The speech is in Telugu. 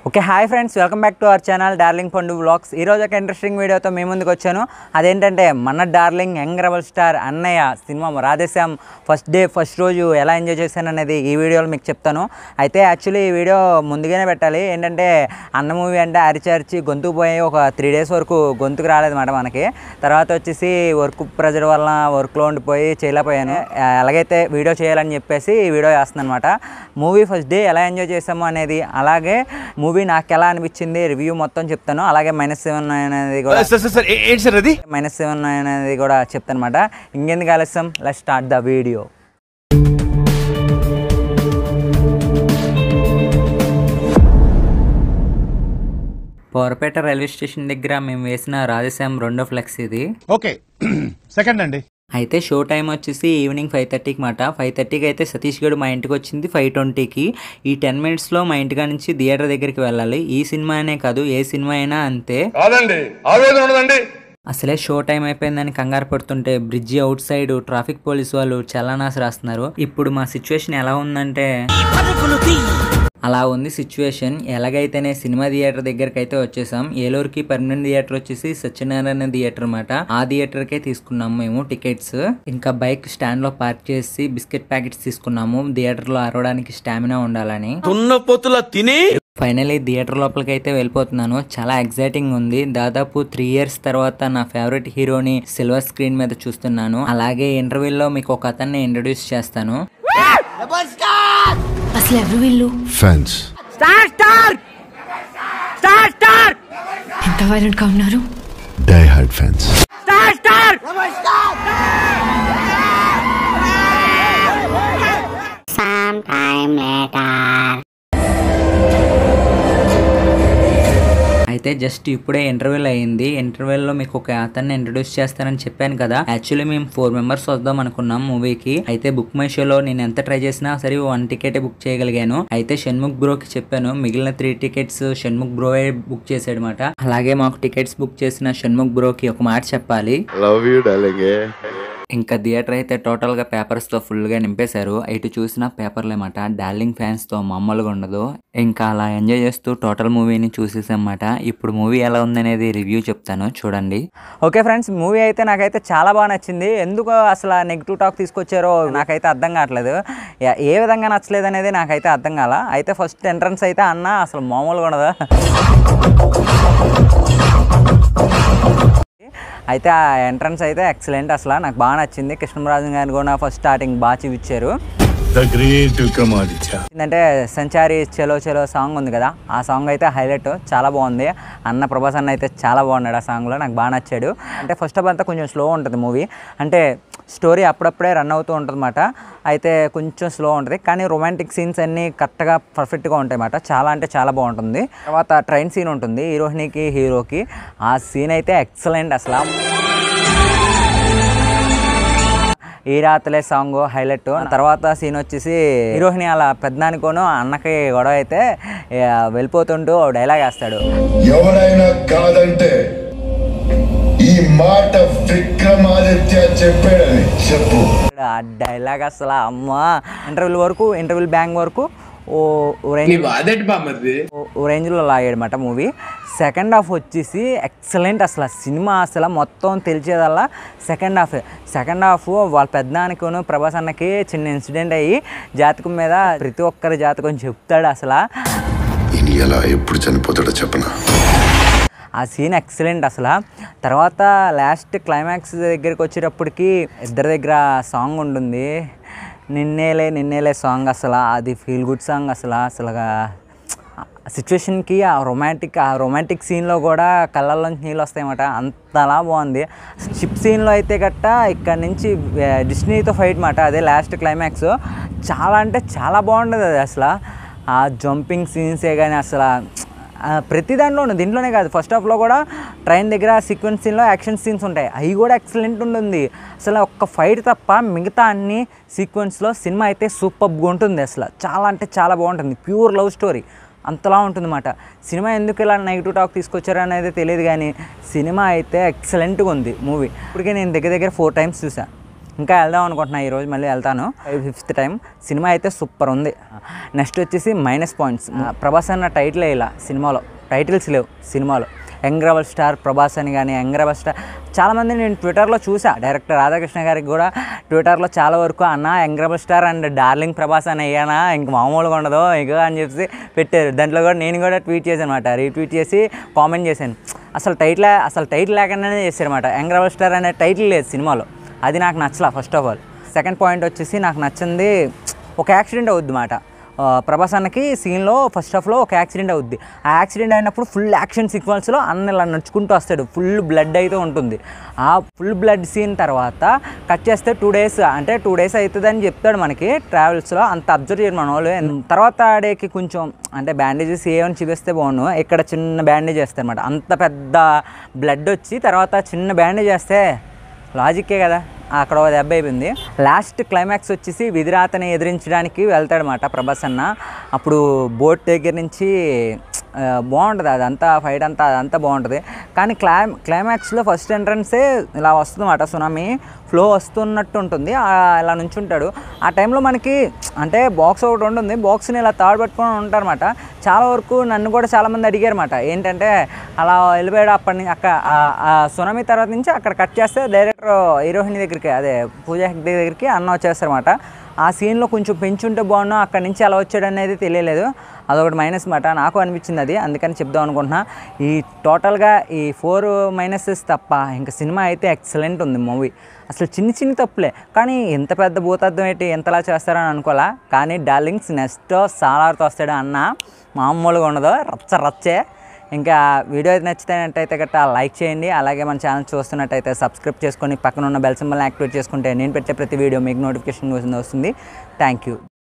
okay hi friends welcome back to our channel darling Pandu vlogs ఈ రోజు ఒక ఇంట్రెస్టింగ్ వీడియోతో మీ ముందుకు వచ్చాను అదేంటంటే మన డార్లింగ్ యంగ్ రెబల్ స్టార్ అన్నయ్య సినిమా రాధేశ్యామ్ ఫస్ట్ డే ఫస్ట్ రోజు ఎలా ఎంజాయ్ చేశాను అనేది ఈ వీడియోలో మీకు చెప్తాను అయితే యాక్చువల్లీ ఈ వీడియో ముందుగానే పెట్టాలి ఏంటంటే అన్న మూవీ అంటే అరిచి అరిచి గొంతుకు పోయి ఒక త్రీ డేస్ వరకు గొంతుకు రాలేదన్నమాట మనకి తర్వాత వచ్చేసి వర్క్ ప్రెజర్ వల్ల వర్క్లో ఉండిపోయి చేయలేకపోయాను ఆ, ఎలాగైతే వీడియో చేయాలని చెప్పేసి ఈ వీడియో చేస్తున్నాను అనమాట మూవీ ఫస్ట్ డే ఎలా ఎంజాయ్ చేసాము అనేది అలాగే మూవీ నాకు ఎలా అనిపించింది రివ్యూ మొత్తం చెప్తాను అలాగే మైనస్ సెవెన్ అనేది కూడా సార్ సార్ సార్ ఏ- ఏంటి సార్ అది మైనస్ సెవెన్ అనేది కూడా చెప్తాను అనమాట ఇంకెందుకు ఆలస్యం let start the video Powerpet railway station దగ్గర మేము వేసిన రాధేశ్యామ్ రెండో ఫ్లెక్స్ ఇది ఓకే సెకండ్ అండి అయితే షో టైం వచ్చేసి ఈవినింగ్ ఫైవ్ థర్టీకి మాట ఫైవ్ థర్టీకి అయితే సతీష్ గడు మా ఇంటికి వచ్చింది ఫైవ్ ట్వంటీకి ఈ టెన్ మినిట్స్లో మా ఇంటికా నుంచి థియేటర్ దగ్గరికి వెళ్ళాలి ఈ సినిమా అనే కాదు ఏ సినిమా అయినా అంతే కాదండి ఆవేదన ఉండదండి అసలే షో టైం అయిపోయిందని కంగారు పడుతుంటే bridge outside traffic police వాళ్ళు చలనాస్ రాస్తున్నారు ఇప్పుడు మా సిచ్యువేషన్ ఎలా ఉందంటే అలా ఉంది సిచ్యువేషన్ ఎలాగైతేనే సినిమా థియేటర్ దగ్గరికి అయితే వచ్చేసాం ఏలూరుకి పర్మనెంట్ థియేటర్ వచ్చేసి సత్యనారాయణ థియేటర్ అన్నమాట ఆ థియేటర్కే తీసుకున్నాం మేము టికెట్స్ ఇంకా బైక్ స్టాండ్ లో పార్క్ చేసి బిస్కెట్ ప్యాకెట్స్ తీసుకున్నాము థియేటర్ లో అరవడానికి స్టామినా ఉండాలని తున్నపోతులా తిని ఫైనలీ థియేటర్ లోపలికి అయితే వెళ్ళిపోతున్నాను చాలా ఎగ్జైటింగ్ ఉంది దాదాపు త్రీ ఇయర్స్ తర్వాత నా ఫేవరెట్ హీరోని సిల్వర్ స్క్రీన్ మీద చూస్తున్నాను అలాగే ఇంటర్వ్యూలో మీకు ఒక అతన్ని ఇంట్రడ్యూస్ చేస్తాను అసలు ఎవరు వీళ్ళు ఫ్యాన్స్ ఎంత వైలెంట్ గా ఉన్నారు డై హార్డ్ ఫ్యాన్స్ అయితే జస్ట్ ఇప్పుడే ఇంటర్వ్యూల్ అయ్యింది ఇంటర్వ్యూలో మీకు ఒక అతన్ని ఇంట్రడ్యూస్ చేస్తానని చెప్పాను కదా యాక్చువల్లీ మేము ఫోర్ మెంబర్స్ వద్దాం అనుకున్నాం మూవీకి అయితే బుక్ మై షోలో నేను ఎంత ట్రై చేసినా సరే వన్ టికెట్ బుక్ చేయగలిగాను అయితే షణ్ముఖ్ బ్రోకి చెప్పాను మిగిలిన త్రీ టికెట్స్ షణ్ముఖ్ బ్రోయే బుక్ చేసాడు అనమాట అలాగే మాకు టికెట్స్ బుక్ చేసిన షణ్ముఖ్ బ్రోకి ఒక మాట చెప్పాలి లవ్ యూ డార్లింగ్ ఇంకా థియేటర్ అయితే టోటల్గా పేపర్స్తో ఫుల్గా నింపేశారు ఇటు చూసిన పేపర్లు అనమాట డార్లింగ్ ఫ్యాన్స్తో మామూలుగా ఉండదు ఇంకా అలా ఎంజాయ్ చేస్తూ టోటల్ మూవీని చూసేసన్నమాట ఇప్పుడు మూవీ ఎలా ఉందనేది రివ్యూ చెప్తాను చూడండి ఓకే ఫ్రెండ్స్ మూవీ అయితే నాకైతే చాలా బాగా నచ్చింది ఎందుకు అసలు నెగిటివ్ టాక్ తీసుకొచ్చారో నాకైతే అర్థం కావట్లేదు ఏ- ఏ విధంగా నచ్చలేదు అనేది నాకైతే అర్థం కాల అయితే ఫస్ట్ ఎంట్రన్స్ అయితే అన్న అసలు మామూలుగా ఉండదు అయితే ఆ ఎంట్రన్స్ అయితే ఎక్సలెంట్ అసలు నాకు బాగా నచ్చింది కృష్ణరాజు గారిని కూడా ఫస్ట్ స్టార్టింగ్ బాగా చూపించారు ద గ్రేట్ విక్రమాదిత్య ఏంటంటే సంచారి చెలో చెలో సాంగ్ ఉంది కదా ఆ సాంగ్ అయితే హైలైట్ చాలా బాగుంది అన్న ప్రభాస్ అన్న అయితే చాలా బాగున్నాడు ఆ సాంగ్లో నాకు బాగా నచ్చాడు అంటే ఫస్ట్ ఆఫ్ అంతా కొంచెం స్లో ఉంటుంది మూవీ అంటే స్టోరీ అప్పుడప్పుడే రన్ అవుతూ ఉంటుందన్నమాట అయితే కొంచెం స్లో ఉంటుంది కానీ రొమాంటిక్ సీన్స్ అన్నీ కరెక్ట్గా పర్ఫెక్ట్గా ఉంటాయి అన్నమాట చాలా అంటే చాలా బాగుంటుంది తర్వాత ట్రైన్ సీన్ ఉంటుంది హీరోయిన్కి హీరోకి ఆ సీన్ అయితే ఎక్సలెంట్ అసలు ఈ రాత్రులే సాంగ్ హైలైట్ తర్వాత సీన్ వచ్చేసి హీరోయిన్ అలా పెద్దనానికోను అన్నకి గొడవ అయితే ఇక వెళ్ళిపోతుంటూ డైలాగ్ వేస్తాడు ఎవరైనా కాదంటే ఈ మాట విక్రమాదిత్య చెప్పాడని చెప్పు ఆ డైలాగ్ అసలు అమ్మ ఇంటర్వ్యూల వరకు ఇంటర్వ్యూల్ బ్యాంగ్ వరకు ఓ ఓ రేంజ్ ఓ- ఓ రేంజ్లో లాగాడనమాట మూవీ సెకండ్ హాఫ్ వచ్చేసి ఎక్సలెంట్ అసలు సినిమా అసలు మొత్తం తెలిసేదల్లా సెకండ్ హాఫ్ సెకండ్ హాఫ్ వాళ్ళ పెద్దనానికిను ప్రభాస్ అన్నకి చిన్న ఇన్సిడెంట్ అయ్యి జాతకం మీద ప్రతి ఒక్కరి జాతకం చెప్తాడు అసలు ఈయన ఎలా ఎప్పుడు చనిపోతాడో చెప్పనా ఆ సీన్ ఎక్సలెంట్ అసలు తర్వాత లాస్ట్ క్లైమాక్స్ దగ్గరికి వచ్చేటప్పటికి ఇద్దరి దగ్గర సాంగ్ ఉంటుంది నిన్నేలే నిన్నేలే సాంగ్ అసలు అది ఫీల్ గుడ్ సాంగ్ అసలు అసలుగా సిచ్యువేషన్కి ఆ రొమాంటిక్ ఆ రొమాంటిక్ సీన్లో కూడా కళ్ళల్లోంచి నీళ్ళు వస్తాయన్నమాట అంతలా బాగుంది షిప్ సీన్లో అయితే గట్ట ఇక్కడ నుంచి ఆ, డిస్నీతో ఫైట్ మాట అదే లాస్ట్ క్లైమాక్స్ చాలా అంటే చాలా బాగుంటుంది అది అసలు ఆ జంపింగ్ సీన్సే కానీ అసలు ఆ, ప్రతి దాంట్లోనూ దీంట్లోనే కాదు ఫస్ట్ హాఫ్లో కూడా ట్రైన్ దగ్గర సీక్వెన్స్ సీన్లో యాక్షన్ సీన్స్ ఉంటాయి అవి కూడా ఎక్సలెంట్ ఉంటుంది అసలు ఒక్క ఫైట్ తప్ప మిగతా అన్ని సీక్వెన్స్లో సినిమా అయితే సూపర్గా ఉంటుంది అసలు చాలా అంటే చాలా బాగుంటుంది ప్యూర్ లవ్ స్టోరీ అంతలా ఉంటుందన్నమాట సినిమా ఎందుకు ఇలా నెగిటివ్ టాక్ తీసుకొచ్చారో అనేది తెలియదు కానీ సినిమా అయితే ఎక్సలెంట్గా ఉంది మూవీ ఇప్పటికే నేను దగ్గర దగ్గర ఫోర్ టైమ్స్ చూసాను ఇంకా వెళ్దాం అనుకుంటున్నా ఈరోజు మళ్ళీ వెళ్తాను ఫిఫ్త్ టైం సినిమా అయితే సూపర్ ఉంది నెక్స్ట్ వచ్చేసి మైనస్ పాయింట్స్ ప్రభాస్ అన్న టైటిల్ ఇలా సినిమాలో టైటిల్స్ లేవు సినిమాలో యంగ్ రెబల్ స్టార్ ప్రభాస్ అని కానీ యంగ్ రెబల్ స్టార్ చాలామంది నేను ట్విట్టర్లో చూసా డైరెక్టర్ రాధాకృష్ణ గారికి కూడా ట్విట్టర్లో చాలా వరకు అన్న young rebel star and darling Prabhas అని అయ్యానా ఇంక మామూలుగా ఉండదు ఇక అని చెప్పి పెట్టారు దాంట్లో కూడా నేను కూడా ట్వీట్ చేశాను అనమాట రీట్వీట్ చేసి కామెంట్ చేశాను అసలు టైటిల్ అసలు టైటిల్ లేకుండానే చేశారన్నమాట యంగ్ రెబల్ స్టార్ అనే టైటిల్ లేదు సినిమాలో అది నాకు నచ్చలా first of all second point వచ్చేసి నాకు నచ్చింది ఒక యాక్సిడెంట్ అవుద్ది మాట ఆ, ప్రభాస్ అన్నకి సీన్లో ఫస్ట్ హాఫ్లో ఒక యాక్సిడెంట్ అవుద్ది ఆ యాక్సిడెంట్ అయినప్పుడు ఫుల్ యాక్షన్ సీక్వెన్స్లో అన్న ఇలా నడుచుకుంటూ వస్తాడు ఫుల్ బ్లడ్ అయితే ఉంటుంది ఆ ఫుల్ బ్లడ్ సీన్ తర్వాత కట్ చేస్తే టూ డేస్ అంటే టూ డేస్ అవుతుందని చెప్తాడు మనకి ట్రావెల్స్లో అంత అబ్జర్వ్ చేయరు మన వాళ్ళు తర్వాత డేకి కొంచెం అంటే బ్యాండేజెస్ ఏమని చూపిస్తే బాగుండు ఇక్కడ చిన్న బ్యాండేజ్ వేస్తారన్నమాట అంత పెద్ద బ్లడ్ వచ్చి తర్వాత చిన్న బ్యాండేజ్ వేస్తే లాజిక్కే కదా అక్కడ ఒక దెబ్బ అయిపోయింది లాస్ట్ క్లైమాక్స్ వచ్చేసి విధిరాతని ఎదిరించడానికి వెళ్తాడనమాట ప్రభాస్ అన్న అప్పుడు బోట్ దగ్గర నుంచి ఆ, బాగుంటుంది అదంతా ఫైట్ అంతా అదంతా బాగుంటుంది కానీ క్లై క్లైమాక్స్లో ఫస్ట్ ఎంట్రన్సే ఇలా వస్తుందన్నమాట సునామీ ఫ్లో వస్తున్నట్టు ఉంటుంది ఆ, ఇలా నుంచుంటాడు ఆ టైంలో మనకి అంటే బాక్స్ ఒకటి ఉంటుంది బాక్స్ని ఇలా తాడు పట్టుకొని ఉంటారన్నమాట చాలా వరకు నన్ను కూడా చాలామంది అడిగారన్నమాట ఏంటంటే అలా వెళ్ళిపోయాడు అప్పటి నుంచి అక్కడ ఆ- ఆ సునామీ తర్వాత నుంచి అక్కడ కట్ చేస్తే డైరెక్టర్ హీరోయిన్ దగ్గరికి అదే పూజా హెగ్డే దగ్గరికి అన్న వచ్చేస్తారన్నమాట ఆ సీన్లో కొంచెం పెంచుంటే బాగున్నా అక్కడి నుంచి అలా వచ్చాడు అనేది తెలియలేదు అదొకటి మైనస్ మాట నాకు అనిపించింది అది అందుకని చెప్దాం అనుకుంటున్నా ఈ టోటల్గా ఈ ఫోర్ మైనసెస్ తప్ప ఇంకా సినిమా అయితే ఎక్సలెంట్ ఉంది మూవీ అసలు చిన్న చిన్న తప్పులే కానీ ఎంత పెద్ద భూతార్థం ఏంటి ఎంతలా చేస్తారని అనుకోవాలా కానీ డార్లింగ్స్ నెక్స్ట్ సాలార్తో వస్తాడు అన్న మామూలుగా ఉండదు రచ్చ రచ్చే ఇంకా వీడియో అయితే నచ్చినట్టయితే గట్టా లైక్ చేయండి అలాగే మన ఛానల్ చూస్తున్నట్టయితే సబ్స్క్రైబ్ చేసుకొని పక్కన ఉన్న బెల్ సింబల్ని యాక్టివేట్ చేసుకుంటే నేను పెట్టే ప్రతి వీడియో మీకు నోటిఫికేషన్ వస్తుంది థ్యాంక్ యూ